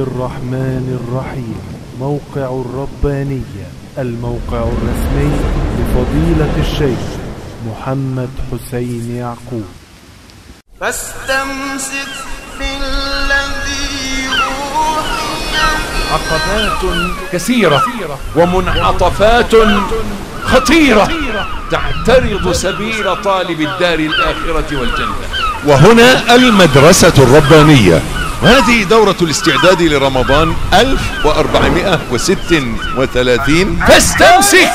الرحمن الرحيم موقع الربانية الموقع الرسمي لفضيلة الشيخ محمد حسين يعقوب فاستمسك بالذي أوحي عقبات كثيرة ومنعطفات خطيرة تعترض سبيل طالب الدار الآخرة والجنة وهنا المدرسة الربانية وهذه دورة الاستعداد لرمضان 1436 فاستمسك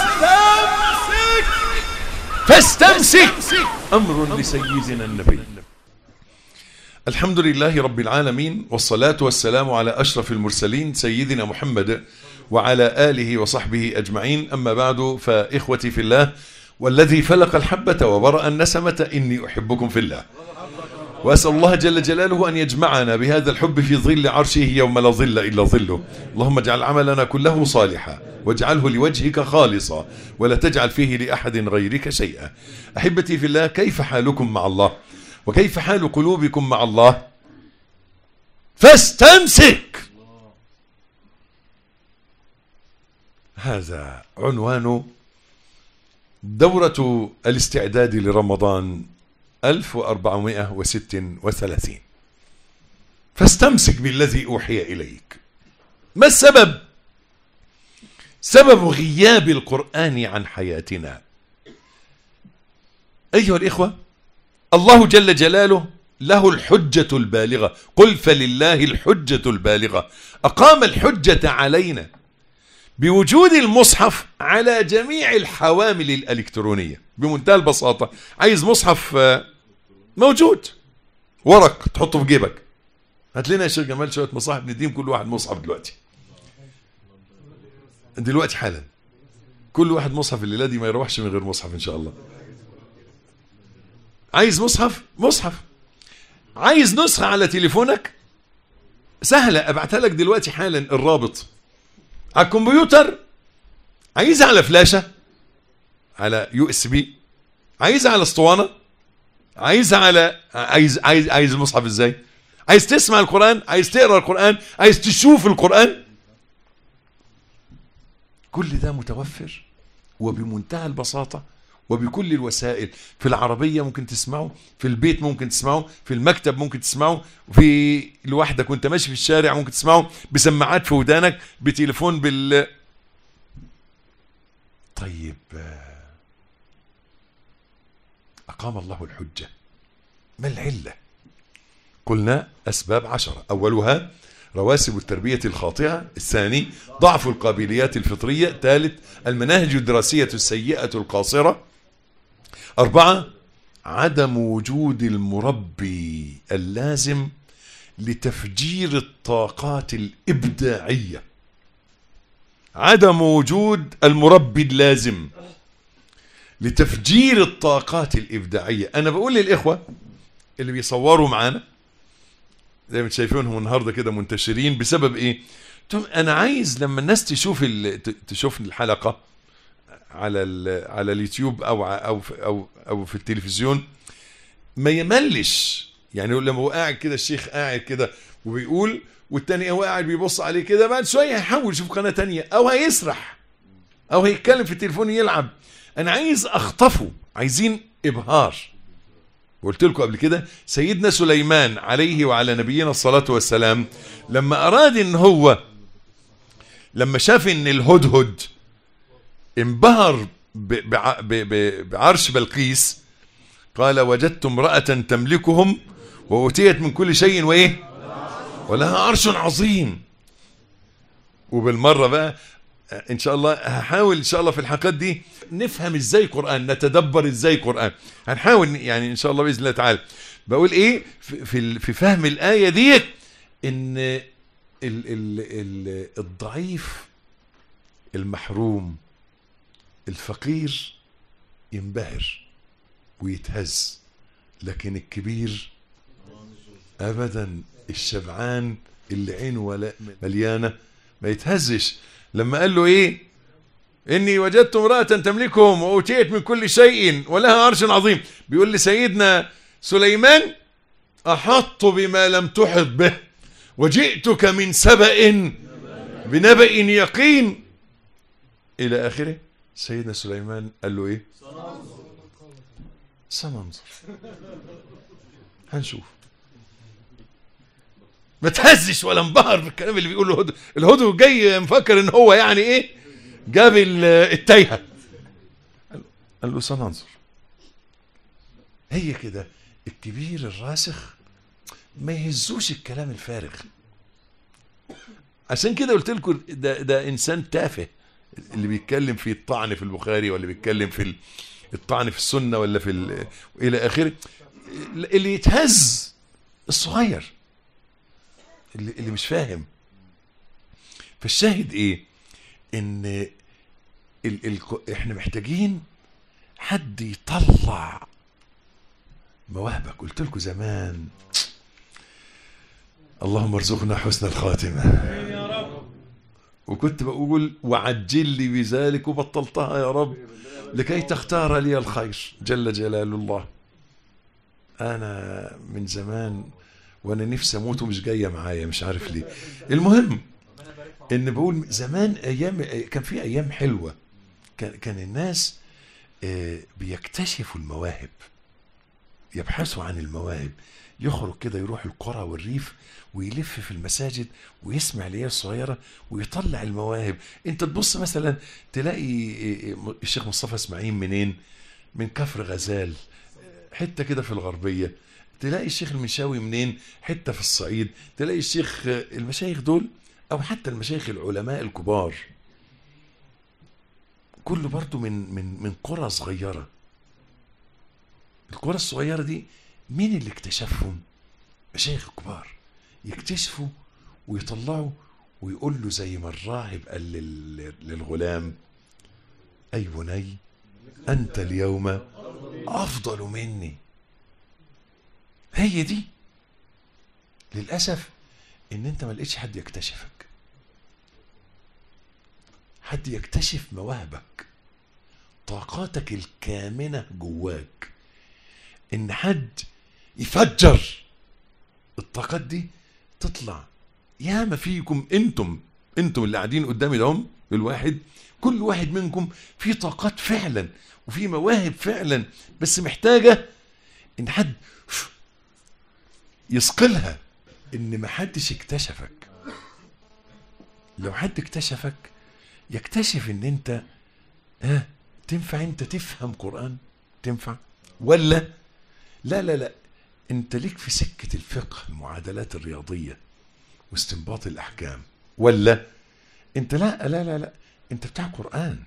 فاستمسك أمر لسيدنا النبي الحمد لله رب العالمين والصلاة والسلام على أشرف المرسلين سيدنا محمد وعلى آله وصحبه أجمعين أما بعد فإخوتي في الله والذي فلق الحبة وبرأ النسمة إني أحبكم في الله وأسأل الله جل جلاله أن يجمعنا بهذا الحب في ظل عرشه يوم لا ظل إلا ظله اللهم اجعل عملنا كله صالحا واجعله لوجهك خالصا ولا تجعل فيه لأحد غيرك شيئا أحبتي في الله كيف حالكم مع الله وكيف حال قلوبكم مع الله فاستمسك هذا عنوان دورة الاستعداد لرمضان 1436 فاستمسك بالذي أوحي إليك ما السبب؟ سبب غياب القرآن عن حياتنا أيها الإخوة الله جل جلاله له الحجة البالغة قل فلله الحجة البالغة أقام الحجة علينا بوجود المصحف على جميع الحوامل الإلكترونية بمنتهى البساطة عايز مصحف آه، موجود ورق تحطه في جيبك هات لنا يا شيخ جمال شوية مصاحف نديم كل واحد مصحف دلوقتي دلوقتي حالا كل واحد مصحف الليلة دي ما يروحش من غير مصحف إن شاء الله عايز مصحف مصحف عايز نسخة على تليفونك سهلة ابعتها لك دلوقتي حالا الرابط على الكمبيوتر عايزها على فلاشة على يو اس بي عايزها على اسطوانة عايزها على عايز عايز عايز المصحف ازاي عايز تسمع القرآن عايز تقرا القرآن عايز تشوف القرآن كل ده متوفر وبمنتهى البساطة وبكل الوسائل في العربية ممكن تسمعه في البيت ممكن تسمعه في المكتب ممكن تسمعه في لوحدك وانت ماشي في الشارع ممكن تسمعه بسماعات في ودانك بتليفون بال طيب آه، أقام الله الحجة ما العلة قلنا أسباب عشرة أولها رواسب التربية الخاطئة الثاني ضعف القابليات الفطرية ثالث المناهج الدراسية السيئة القاصرة أربعة عدم وجود المربي اللازم لتفجير الطاقات الإبداعية عدم وجود المربي اللازم لتفجير الطاقات الإبداعية أنا بقول للإخوة اللي بيصوروا معانا زي ما شايفينهم النهارده كده منتشرين بسبب ايه؟ قلت لهم انا عايز لما الناس تشوف ال- ت- تشوف الحلقه على ال- على اليوتيوب او ع- او في او او في التلفزيون ما يملش يعني لما هو قاعد كده الشيخ قاعد كده وبيقول والتاني هو قاعد بيبص عليه كده بعد شويه هيحول يشوف قناه تانية او هيسرح او هيتكلم في التليفون يلعب انا عايز اخطفه عايزين ابهار قلت لكم قبل كده سيدنا سليمان عليه وعلى نبينا الصلاة والسلام لما أراد إن هو لما شاف إن الهدهد انبهر ب- بع- ب- ب- بعرش بلقيس قال وجدت امرأة تملكهم وأوتيت من كل شيء وإيه ولها عرش عظيم وبالمرة بقى ان شاء الله هحاول ان شاء الله في الحلقات دي نفهم ازاي قران نتدبر ازاي قران هنحاول يعني ان شاء الله باذن الله تعالى بقول ايه في في, ال- في فهم الايه دي ان ال ال ال الضعيف المحروم الفقير ينبهر ويتهز لكن الكبير ابدا الشبعان اللي عينه ولا مليانه ما يتهزش لما قال له ايه اني وجدت امراه تملكهم واوتيت من كل شيء ولها عرش عظيم بيقول لسيدنا سليمان احط بما لم تحط به وجئتك من سبأ بنبأ يقين إلى آخره سيدنا سليمان قال له إيه سننظر هنشوف ما تهزش ولا انبهر بالكلام اللي بيقوله الهدو الهدو جاي مفكر ان هو يعني ايه جاب ال- التايهه قال له- قال له سننظر هي كده الكبير الراسخ ما يهزوش الكلام الفارغ عشان كده قلت لكم ده ده انسان تافه اللي بيتكلم في الطعن في البخاري ولا بيتكلم في ال- الطعن في السنه ولا في ال- الى اخره اللي يتهز الصغير اللي, اللي مش فاهم فالشاهد ايه ان ال ال احنا محتاجين حد يطلع مواهبك قلت لكم زمان اللهم ارزقنا حسن الخاتمه وكنت بقول وعجل لي بذلك وبطلتها يا رب لكي تختار لي الخير جل جلال الله انا من زمان وانا نفسي اموت ومش جايه معايا مش عارف ليه المهم ان بقول زمان ايام كان في ايام حلوه كان كان الناس آه، بيكتشفوا المواهب يبحثوا عن المواهب يخرج كده يروح القرى والريف ويلف في المساجد ويسمع العيال الصغيره ويطلع المواهب انت تبص مثلا تلاقي آه، الشيخ مصطفى اسماعيل منين من كفر غزال حته كده في الغربيه تلاقي الشيخ المنشاوي منين حته في الصعيد تلاقي الشيخ المشايخ دول او حتى المشايخ العلماء الكبار كله برضو من من من قرى صغيره القرى الصغيره دي مين اللي اكتشفهم مشايخ كبار يكتشفوا ويطلعوا ويقول له زي ما الراهب قال لل- للغلام اي بني انت اليوم افضل مني هي دي للاسف ان انت ما لقيتش حد يكتشفك حد يكتشف مواهبك طاقاتك الكامنه جواك ان حد يفجر الطاقات دي تطلع ياما فيكم انتم انتم اللي قاعدين قدامي دهم الواحد كل واحد منكم في طاقات فعلا وفي مواهب فعلا بس محتاجه ان حد يثقلها ان ما حدش اكتشفك لو حد اكتشفك يكتشف ان انت ها تنفع انت تفهم قرآن تنفع ولا لا لا لا انت ليك في سكة الفقه المعادلات الرياضية واستنباط الاحكام ولا انت لا لا لا لا انت بتاع قرآن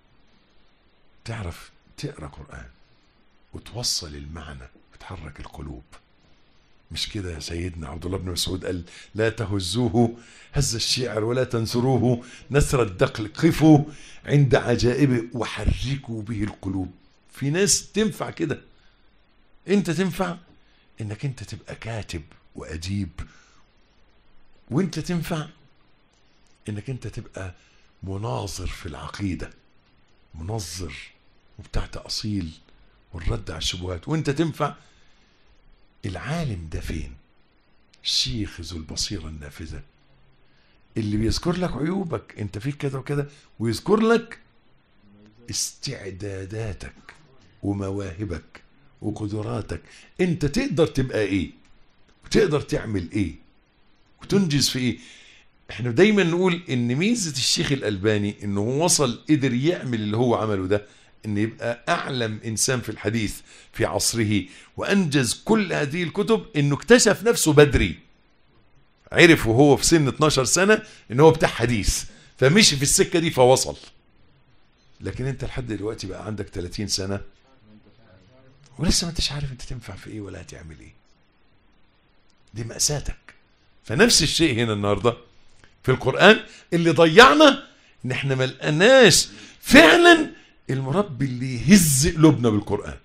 تعرف تقرا قرآن وتوصل المعنى وتحرك القلوب مش كده يا سيدنا عبد الله بن مسعود قال لا تهزوه هز الشعر ولا تنثروه نثر الدقل قفوا عند عجائبه وحركوا به القلوب في ناس تنفع كده انت تنفع انك انت تبقى كاتب واديب وانت تنفع انك انت تبقى مناظر في العقيده منظر وبتاع تأصيل والرد على الشبهات وانت تنفع العالم ده فين الشيخ ذو البصيرة النافذة اللي بيذكر لك عيوبك انت فيك كذا وكذا ويذكر لك استعداداتك ومواهبك وقدراتك انت تقدر تبقى ايه وتقدر تعمل ايه وتنجز في ايه احنا دايما نقول ان ميزة الشيخ الالباني انه هو وصل قدر يعمل اللي هو عمله ده ان يبقى اعلم انسان في الحديث في عصره وانجز كل هذه الكتب انه اكتشف نفسه بدري عرف وهو في سن 12 سنة ان هو بتاع حديث فمشي في السكة دي فوصل لكن انت لحد دلوقتي بقى عندك 30 سنة ولسه ما انتش عارف انت تنفع في ايه ولا هتعمل ايه دي مأساتك فنفس الشيء هنا النهارده في القرآن اللي ضيعنا ان احنا ما لقناش فعلا المربي اللي يهز قلوبنا بالقرآن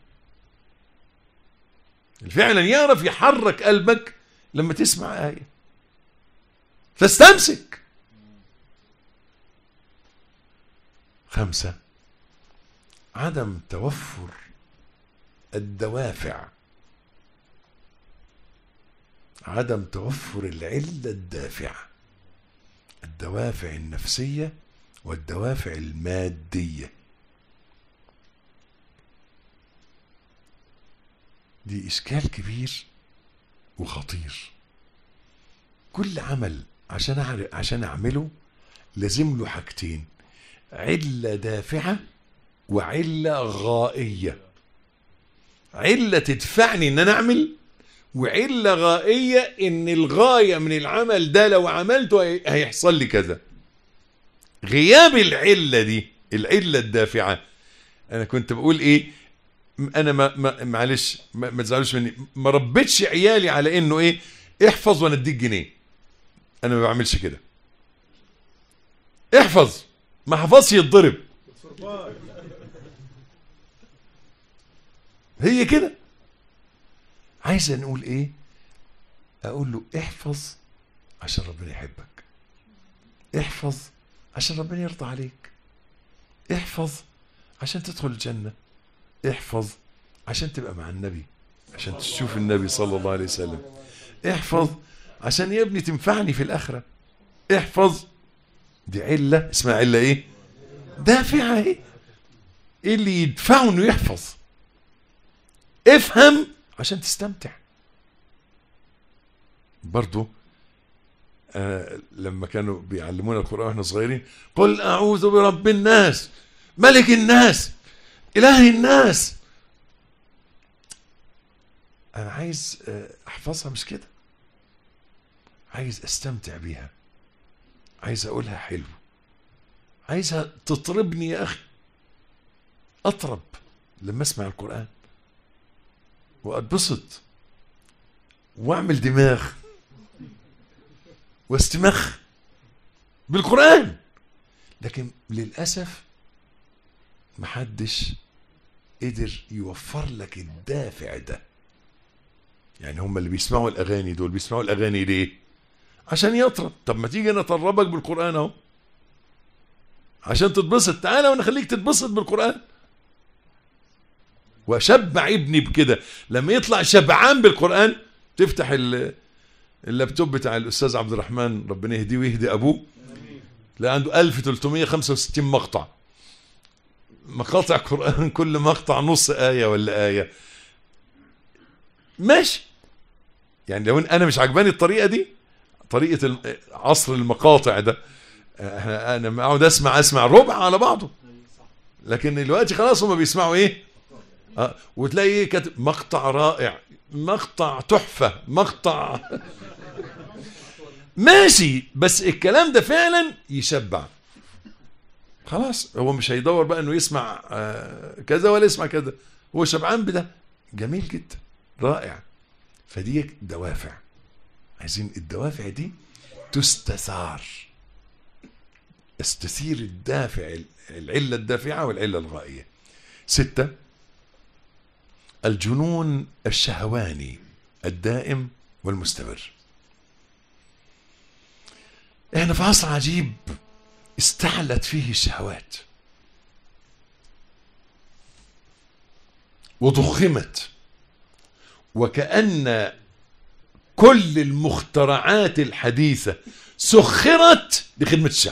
اللي فعلا يعرف يحرك قلبك لما تسمع آية فاستمسك خمسة عدم توفر الدوافع عدم توفر العلة الدافعة الدوافع النفسية والدوافع المادية دي إشكال كبير وخطير كل عمل عشان أعر- عشان أعمله لازم له حاجتين علة دافعة وعلة غائية علة تدفعني ان انا اعمل وعلة غائية ان الغاية من العمل ده لو عملته هي- هيحصل لي كذا غياب العلة دي العلة الدافعة انا كنت بقول ايه م- انا ما ما معلش ما, ما تزعلوش مني ما ربيتش عيالي على انه ايه احفظ وانا اديك جنيه انا ما بعملش كده احفظ ما حفظش يتضرب هي كده عايز نقول ايه اقول له احفظ عشان ربنا يحبك احفظ عشان ربنا يرضى عليك احفظ عشان تدخل الجنة احفظ عشان تبقى مع النبي عشان تشوف النبي صلى الله عليه وسلم احفظ عشان يا ابني تنفعني في الآخرة احفظ دي علة اسمها علة ايه دافعة ايه ايه اللي يدفعه انه يحفظ افهم عشان تستمتع برضو آه لما كانوا بيعلمونا القرآن واحنا صغيرين قل أعوذ برب الناس ملك الناس إله الناس أنا عايز آه أحفظها مش كده عايز أستمتع بيها عايز أقولها حلو عايزها تطربني يا أخي أطرب لما أسمع القرآن وأتبسط وأعمل دماغ واستمخ بالقرآن لكن للأسف محدش قدر يوفر لك الدافع ده يعني هم اللي بيسمعوا الأغاني دول بيسمعوا الأغاني ليه عشان يطرب طب ما تيجي أنا أطربك بالقرآن أهو عشان تتبسط تعالى وانا اخليك تتبسط بالقرآن واشبع ابني بكده لما يطلع شبعان بالقرآن تفتح ال- اللابتوب بتاع الاستاذ عبد الرحمن ربنا يهديه ويهدي ابوه تلاقي عنده 1365 مقطع مقاطع قرآن كل مقطع نص آية ولا آية ماشي يعني لو انا مش عجباني الطريقة دي طريقة الم- عصر المقاطع ده احنا انا لما اقعد اسمع اسمع ربع على بعضه لكن دلوقتي خلاص هم بيسمعوا ايه اه وتلاقي ايه كاتب مقطع رائع مقطع تحفة مقطع ماشي بس الكلام ده فعلا يشبع خلاص هو مش هيدور بقى انه يسمع آه كذا ولا يسمع كذا هو شبعان بده جميل جدا رائع فدي دوافع عايزين الدوافع دي تستثار استثير الدافع العلة الدافعة والعلة الغائية ستة الجنون الشهواني الدائم والمستمر احنا في عصر عجيب استعلت فيه الشهوات وضخمت وكأن كل المخترعات الحديثة سخرت لخدمة الشهوة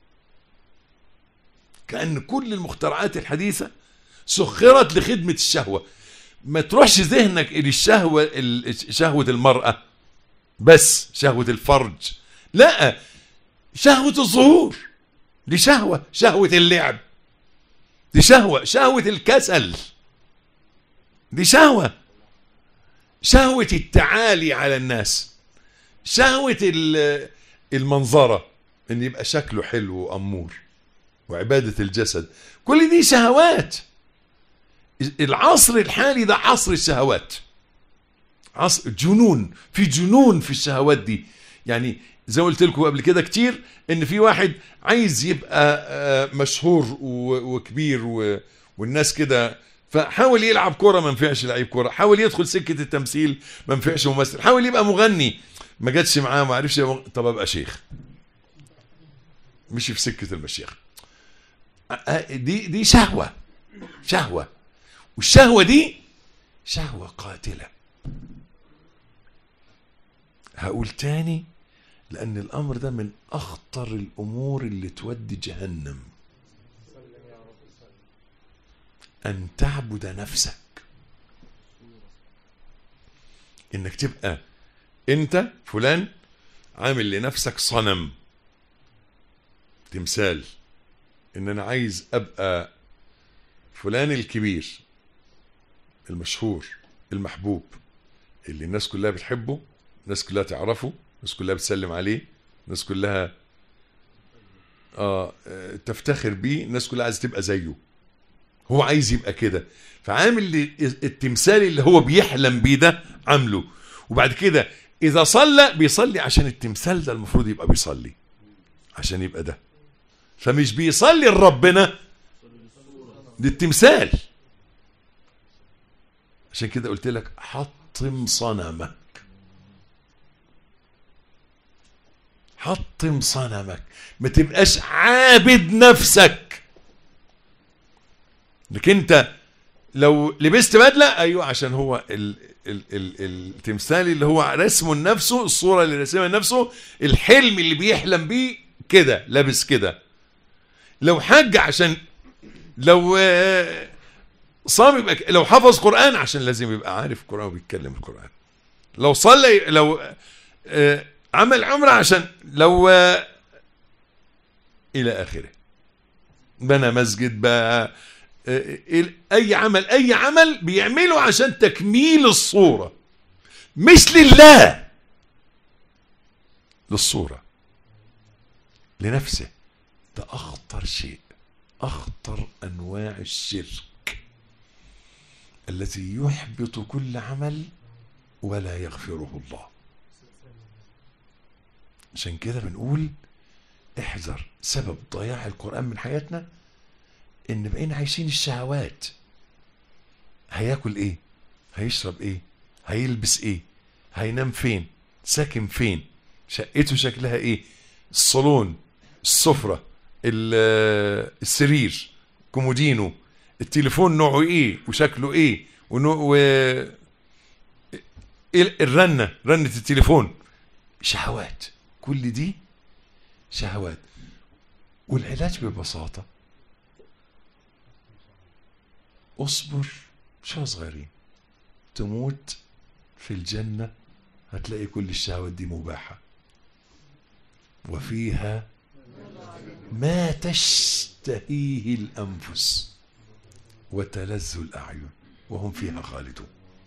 كأن كل المخترعات الحديثة سخرت لخدمة الشهوة ما تروحش ذهنك إلى الشهوة ال- شهوة المرأة بس شهوة الفرج لا شهوة الظهور دي شهوة شهوة اللعب دي شهوة شهوة الكسل دي شهوة شهوة التعالي على الناس شهوة ال- المنظرة ان يبقى شكله حلو وأمور وعبادة الجسد كل دي شهوات العصر الحالي ده عصر الشهوات عصر جنون في جنون في الشهوات دي يعني زي ما قلت لكم قبل كده كتير ان في واحد عايز يبقى آه، مشهور و- وكبير و- والناس كده فحاول يلعب كرة ما نفعش لعيب كرة حاول يدخل سكة التمثيل ما نفعش ممثل حاول يبقى مغني ما جاتش معاه ما عرفش يبقى مغ- طب ابقى شيخ مشي في سكة المشيخ آه، آه، دي دي شهوة شهوة والشهوة دي شهوة قاتلة هقول تاني لأن الأمر ده من أخطر الأمور اللي تودي جهنم أن تعبد نفسك إنك تبقى أنت فلان عامل لنفسك صنم تمثال إن أنا عايز أبقى فلان الكبير المشهور المحبوب اللي الناس كلها بتحبه الناس كلها تعرفه الناس كلها بتسلم عليه الناس كلها آه آه، تفتخر بيه الناس كلها عايزه تبقى زيه هو عايز يبقى كده فعامل لي التمثال اللي هو بيحلم بيه ده عامله وبعد كده اذا صلى بيصلي عشان التمثال ده المفروض يبقى بيصلي عشان يبقى ده فمش بيصلي لربنا للتمثال عشان كده قلت لك حطم صنمك حطم صنمك ما تبقاش عابد نفسك انك انت لو لبست بدله ايوه عشان هو ال ال ال التمثال اللي هو رسمه لنفسه الصوره اللي رسمها لنفسه الحلم اللي بيحلم بيه كده لابس كده لو حج عشان لو آه، صام يبقى ك- لو حفظ قران عشان لازم يبقى عارف القران وبيتكلم القران لو صلى لو آه، عمل عمره عشان لو آه، الى اخره بنى مسجد بقى آه، ال- اي عمل اي عمل بيعمله عشان تكميل الصوره مش لله للصوره لنفسه ده اخطر شيء اخطر انواع الشرك الذي يحبط كل عمل ولا يغفره الله عشان كده بنقول احذر سبب ضياع القرآن من حياتنا ان بقينا عايشين الشهوات هياكل ايه هيشرب ايه هيلبس ايه هينام فين ساكن فين شقته شكلها ايه الصالون السفرة ال- السرير كومودينو التليفون نوعه ايه وشكله ايه ونوع و... ال- الرنة رنة التليفون شهوات كل دي شهوات والعلاج ببساطة اصبر شو صغيرين تموت في الجنة هتلاقي كل الشهوات دي مباحة وفيها ما تشتهيه الأنفس وتلذ الأعين وهم فيها خالدون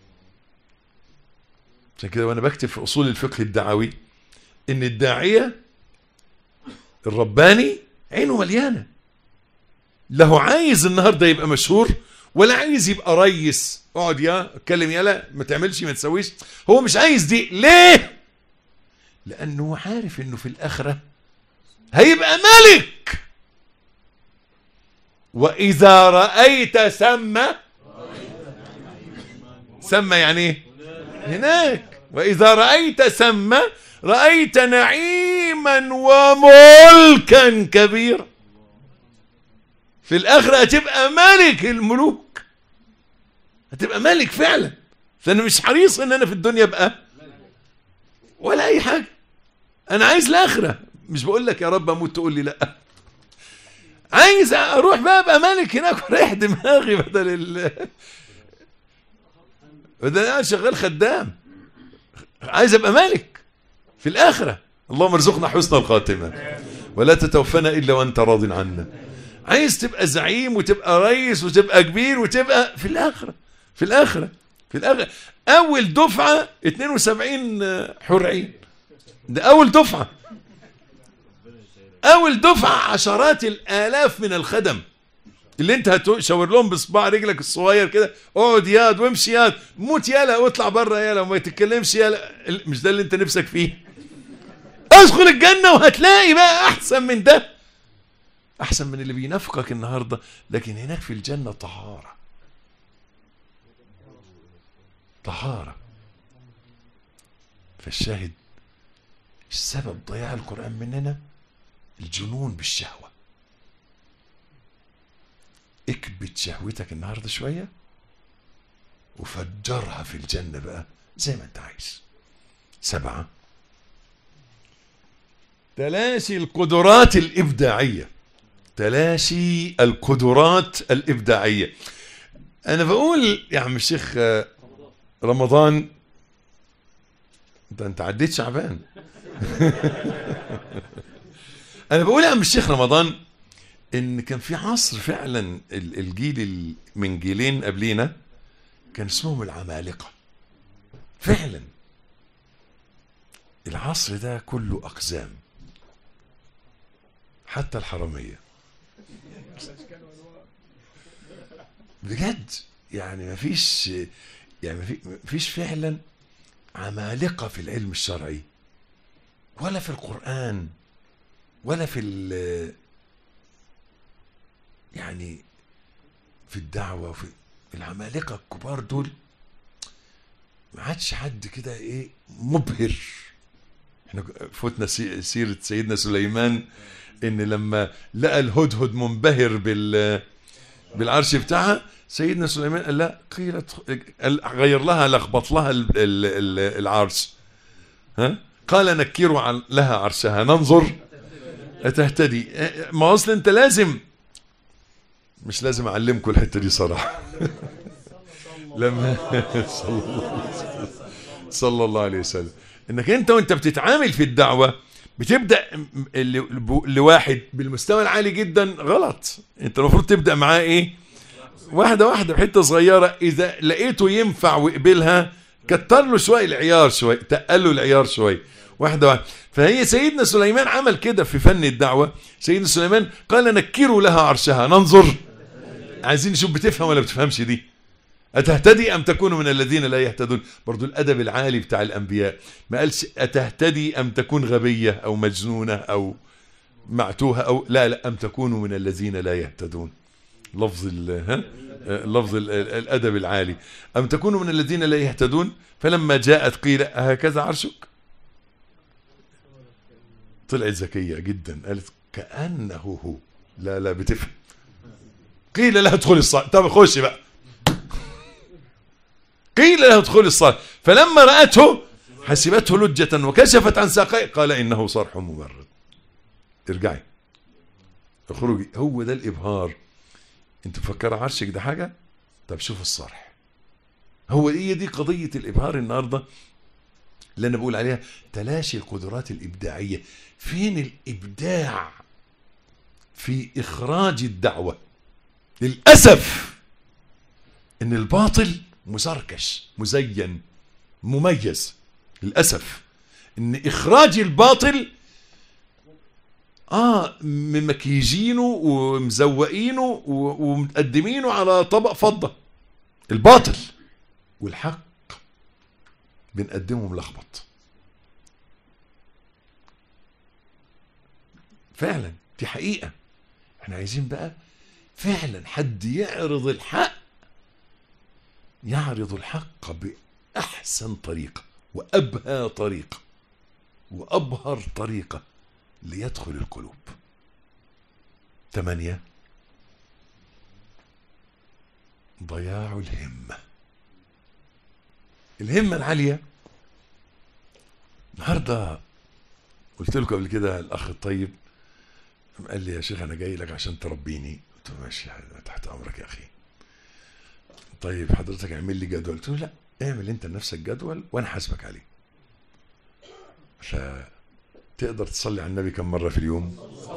عشان كده وانا بكتب في اصول الفقه الدعوي ان الداعيه الرباني عينه مليانه له عايز النهارده يبقى مشهور ولا عايز يبقى ريس اقعد يا اتكلم يلا ما تعملش ما تسويش هو مش عايز دي ليه لانه عارف انه في الاخره هيبقى ملك واذا رايت سمى سمى يعني ايه هناك وإذا رأيت ثم رأيت نعيما وملكا كبيرا في الآخرة هتبقى ملك الملوك هتبقى ملك فعلا فأنا مش حريص إن أنا في الدنيا أبقى ولا أي حاجة أنا عايز الآخرة مش بقول لك يا رب أموت تقول لي لأ عايز أروح بقى أبقى ملك هناك ورايح دماغي بدل ال بدل أنا قاعد شغال خدام عايز ابقى ملك في الاخره اللهم ارزقنا حسن الخاتمه ولا تتوفنا الا وانت راض عنا عايز تبقى زعيم وتبقى رئيس وتبقى كبير وتبقى في الاخره في الاخره في الاخره اول دفعه 72 حور عين ده اول دفعه اول دفعه عشرات الالاف من الخدم اللي انت هتشاور لهم بصباع رجلك الصغير كده اقعد ياد وامشي ياد موت يالا واطلع بره يالا وما تتكلمش يالا مش ده اللي انت نفسك فيه ادخل الجنه وهتلاقي بقى احسن من ده احسن من اللي بينافقك النهارده لكن هناك في الجنه طهاره طهاره فالشاهد السبب ضياع القران مننا الجنون بالشهوه اكبت شهوتك النهارده شويه وفجرها في الجنه بقى زي ما انت عايز سبعه تلاشي القدرات الإبداعية تلاشي القدرات الإبداعية أنا بقول يا عم الشيخ آه، رمضان ده أنت عديت شعبان أنا بقول يا عم الشيخ رمضان إن كان في عصر فعلا ال- الجيل ال- من جيلين قبلينا كان اسمهم العمالقة فعلا العصر ده كله أقزام حتى الحرامية بجد يعني ما فيش يعني ما في- ما فيش فعلا عمالقة في العلم الشرعي ولا في القرآن ولا في ال يعني في الدعوة وفي العمالقة الكبار دول ما عادش حد كده ايه مبهر احنا فوتنا سي- سيرة سيدنا سليمان ان لما لقى الهدهد منبهر بال بالعرش بتاعها سيدنا سليمان قال لا قيل ادخ- قال غير لها لخبط لها ال- ال- ال- العرش ها قال نكروا عن- لها عرشها ننظر أتهتدي اه، ما اصل انت لازم مش لازم اعلمكم الحته دي صراحه لما صلى الله عليه وسلم صلى الله عليه وسلم انك انت وانت بتتعامل في الدعوه بتبدا م- ل- لواحد بالمستوى العالي جدا غلط انت المفروض تبدا معاه ايه واحده واحده بحته صغيره اذا لقيته ينفع وقبلها كتر له شويه العيار شويه تقل له العيار شويه واحده واحده فهي سيدنا سليمان عمل كده في فن الدعوه سيدنا سليمان قال نكروا لها عرشها ننظر عايزين نشوف بتفهم ولا بتفهمش دي أتهتدي أم تكون من الذين لا يهتدون برضو الأدب العالي بتاع الأنبياء ما قالش أتهتدي أم تكون غبية أو مجنونة أو معتوهة أو لا لا أم تكونوا من الذين لا يهتدون لفظ ال ها آه، لفظ ال- ال- الأدب العالي أم تكونوا من الذين لا يهتدون فلما جاءت قيل هكذا عرشك طلعت ذكية جدا قالت كأنه هو لا لا بتفهم قيل لها ادخلي الصلاة طب خشي بقى قيل له ادخل الصلاة فلما رأته حسبته لجة وكشفت عن ساقيه قال إنه صرح ممرد ارجعي اخرجي هو ده الإبهار انت مفكر عرشك ده حاجة طب شوف الصرح هو هي دي قضية الإبهار النهاردة اللي أنا بقول عليها تلاشي القدرات الإبداعية فين الإبداع في إخراج الدعوة للأسف ان الباطل مزركش مزين مميز للاسف ان اخراج الباطل اه ممكيجينه ومزوقينه و- ومقدمينه على طبق فضه الباطل والحق بنقدمه ملخبط فعلا دي حقيقه احنا عايزين بقى فعلا حد يعرض الحق يعرض الحق بأحسن طريقة وأبهى طريقة وأبهر طريقة ليدخل القلوب ثمانية ضياع الهمة الهمة العالية النهاردة قلت لكم قبل كده الأخ الطيب قال لي يا شيخ أنا جاي لك عشان تربيني قلت له ماشي تحت أمرك يا أخي طيب حضرتك اعمل لي جدول قلت له لا اعمل انت لنفسك جدول وانا حاسبك عليه فتقدر تصلي على النبي كم مره في اليوم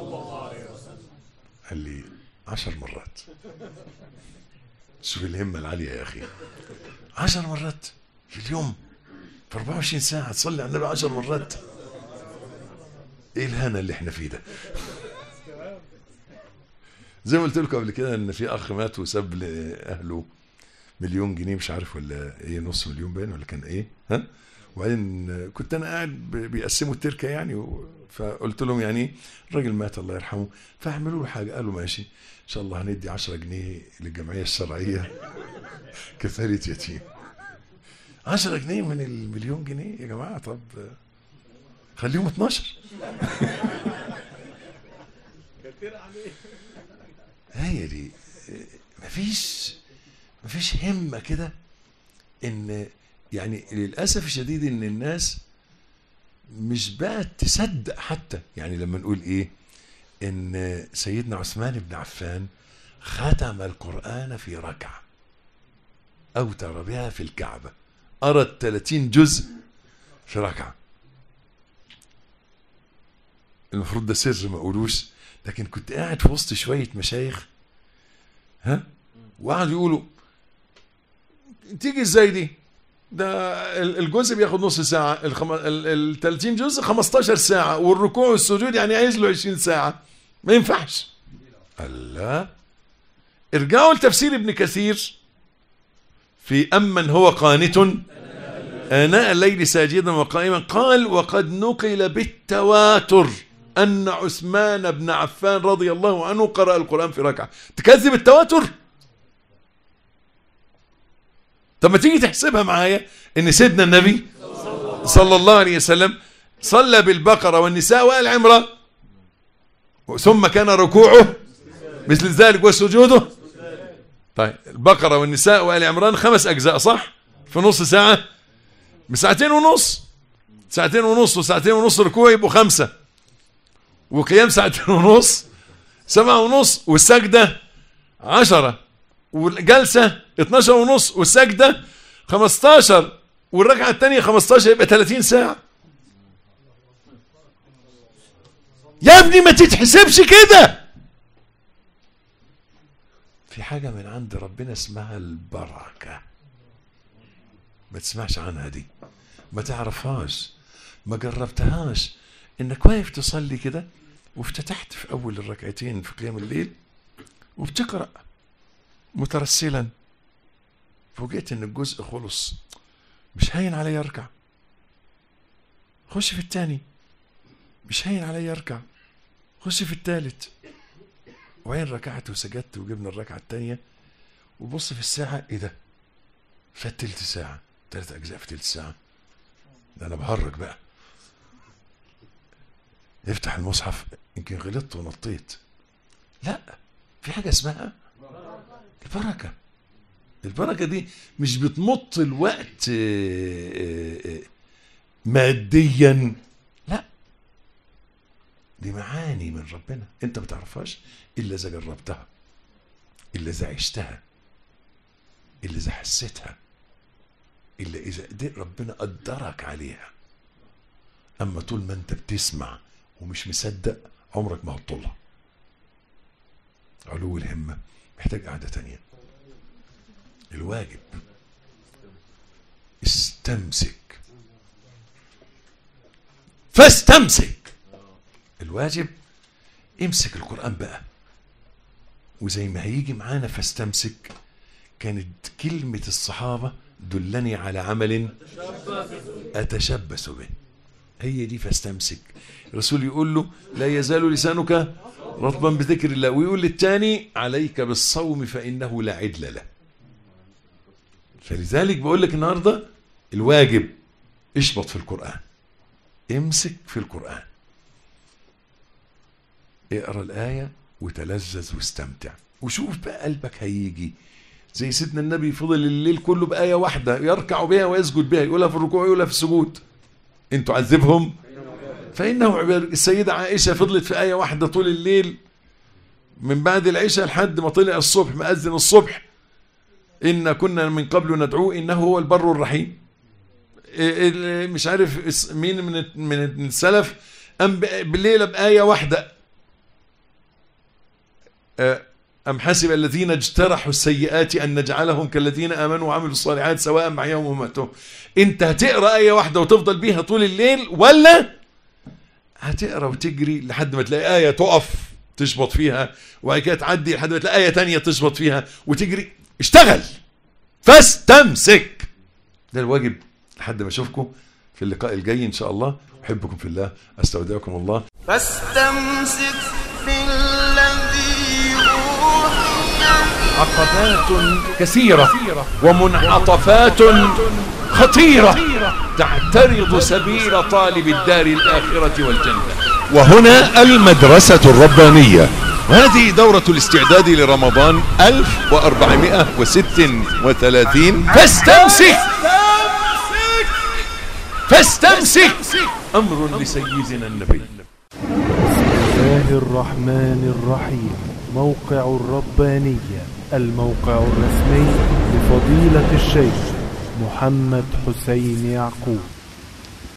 قال لي عشر مرات شوف الهمه العاليه يا اخي عشر مرات في اليوم في 24 ساعه تصلي على النبي عشر مرات ايه الهنا اللي احنا فيه ده زي ما قلت لكم قبل كده ان في اخ مات وساب لاهله مليون جنيه مش عارف ولا ايه نص مليون باين ولا كان ايه ها وبعدين كنت انا قاعد ب- بيقسموا التركه يعني و- فقلت لهم يعني الراجل مات الله يرحمه فاعملوا له حاجه قالوا ماشي ان شاء الله هندي 10 جنيه للجمعيه الشرعيه كفاله يتيم 10 جنيه من المليون جنيه يا جماعه طب خليهم 12 هي دي مفيش مفيش همة كده ان يعني للأسف الشديد ان الناس مش بقى تصدق حتى يعني لما نقول ايه ان سيدنا عثمان بن عفان ختم القرآن في ركعة أوتر بها في الكعبة أرى 30 جزء في ركعة المفروض ده سر ما اقولوش لكن كنت قاعد في وسط شوية مشايخ ها وقعدوا يقولوا تيجي ازاي دي ده ال- الجزء بياخد نص ساعة الخم... ال ال 30 جزء 15 ساعة والركوع والسجود يعني عايز له 20 ساعة ما ينفعش الله ارجعوا لتفسير ابن كثير في أمن هو قانت آناء الليل ساجدا وقائما قال وقد نقل بالتواتر أن عثمان بن عفان رضي الله عنه قرأ القرآن في ركعة تكذب التواتر طب ما تيجي تحسبها معايا ان سيدنا النبي صلى الله عليه وسلم صلى بالبقرة والنساء وآل عمران ثم كان ركوعه مثل ذلك وسجوده طيب البقرة والنساء وآل عمران خمس أجزاء صح في نص ساعة بساعتين ونص ساعتين ونص وساعتين ونص ركوع يبقوا خمسة وقيام ساعتين ونص سبعة ونص والسجدة عشرة والجلسة 12 ونص والسجدة 15 والركعة الثانية 15 يبقى 30 ساعة يا ابني ما تتحسبش كده في حاجة من عند ربنا اسمها البركة ما تسمعش عنها دي ما تعرفهاش ما جربتهاش انك واقف تصلي كده وافتتحت في اول الركعتين في قيام الليل وبتقرأ مترسلا فوجئت ان الجزء خلص مش هين علي اركع خش في التاني مش هين علي اركع خش في التالت وبعدين ركعت وسجدت وجبنا الركعه التانيه وبص في الساعه ايه ده فات تلت ساعه تلات اجزاء في تلت ساعه ده انا بهرج بقى افتح المصحف يمكن غلطت ونطيت لا في حاجه اسمها البركة البركة دي مش بتمط الوقت آه، آه، آه، ماديا لا دي معاني من ربنا انت ما تعرفهاش الا اذا جربتها الا اذا عشتها الا اذا حسيتها الا اذا قدر ربنا قدرك عليها اما طول ما انت بتسمع ومش مصدق عمرك ما هتطولها علو الهمة محتاج قعدة تانية الواجب استمسك فاستمسك الواجب امسك القرآن بقى وزي ما هيجي معانا فاستمسك كانت كلمة الصحابة دلني على عمل أتشبث به هي دي فاستمسك الرسول يقول له لا يزال لسانك رطبا بذكر الله ويقول للتاني عليك بالصوم فإنه لا عدل له فلذلك بقول لك النهارده الواجب اشبط في القرآن امسك في القرآن اقرا الآية وتلذذ واستمتع وشوف بقى قلبك هيجي زي سيدنا النبي فضل الليل كله بآية واحدة يركع بها ويسجد بها يقولها في الركوع ويقولها في السجود ان تعذبهم فإنه عباد السيدة عائشة فضلت في آية واحدة طول الليل من بعد العشاء لحد ما طلع الصبح مأذن الصبح إن كنا من قبل ندعوه إنه هو البر الرحيم ال- ال- مش عارف اس- مين من الت- من السلف أم ب- بالليلة بآية واحدة آه، أم حسب الذين اجترحوا السيئات أن نجعلهم كالذين آمنوا وعملوا الصالحات سواء معهم وماتهم أنت هتقرأ آية واحدة وتفضل بيها طول الليل ولا هتقرا وتجري لحد ما تلاقي آية تقف تشبط فيها وبعد كده تعدي لحد ما تلاقي آية تانية تشبط فيها وتجري اشتغل فاستمسك ده الواجب لحد ما اشوفكم في اللقاء الجاي ان شاء الله احبكم في الله استودعكم الله فاستمسك بالذي أوحي عقبات كثيرة ومنعطفات خطيرة تعترض سبيل طالب الدار الآخرة والجنة وهنا المدرسة الربانية وهذه دورة الاستعداد لرمضان 1436 فاستمسك فاستمسك أمر لسيدنا النبي بسم الله الرحمن الرحيم موقع الربانية الموقع الرسمي لفضيلة الشيخ محمد حسين يعقوب